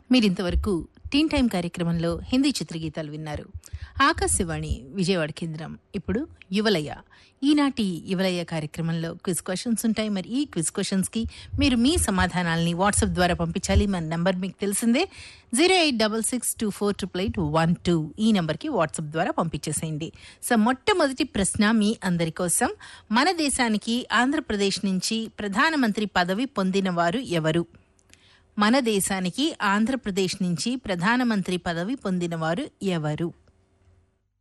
మీరింతవరకు టీన్ టైం కార్యక్రమంలో హిందీ చిత్రగీతాలు విన్నారు ఆకాశవాణి విజయవాడ కేంద్రం ఇప్పుడు యువలయ ఈనాటి యువలయ కార్యక్రమంలో క్విజ్ క్వశ్చన్స్ ఉంటాయి మరి ఈ క్విజ్ క్వశ్చన్స్ కి మీరు మీ సమాధానాలని వాట్సాప్ ద్వారా పంపించాలి మన నంబర్ మీకు తెలిసిందే zero eight double six two four triple eight one two ఈ నంబర్కి వాట్సాప్ ద్వారా పంపించేసేయండి సో మొట్టమొదటి ప్రశ్న మీ అందరి కోసం మన దేశానికి ఆంధ్రప్రదేశ్ నుంచి ప్రధానమంత్రి పదవి పొందిన వారు ఎవరు మన దేశానికి ఆంధ్రప్రదేశ్ నుంచి ప్రధానమంత్రి పదవి పొందినవారు ఎవరు